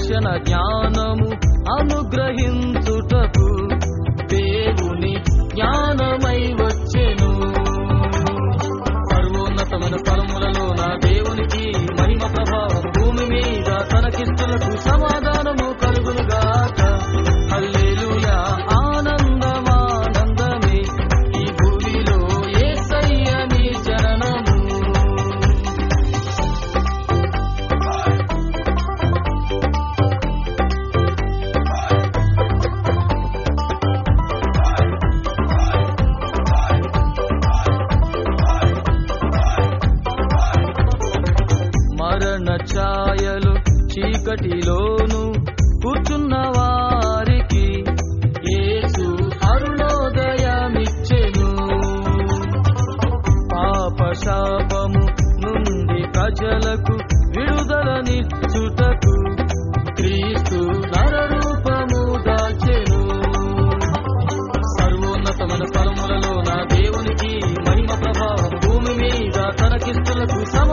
దర్శన జ్ఞానము అనుగ్రహించుటకు దేవుని జ్ఞానమై వచ్చెను సర్వోన్నతమైన స్థలములలో నా దేవునికి మహిమ ప్రభావం భూమి మీద తనకిస్తులకు సమాధానము కలుగునుగాక హల్లెలూయా ఆనందమానందమే ఈ భూమిలో యేసయ్య నీ జననము మరణ ఛాయలు చీకటిలోను కూర్చున్న వారికి యేసు అరుణోదయమిచ్చెను పాప శాపము నుండి ప్రజలకు విడుదలనిచ్చుటకు క్రీస్తు నరరూపము దాచెను సర్వోన్నతమైన స్థలములలో నా దేవునికి మహిమ ప్రభావం భూమి మీద తనకిస్తులకు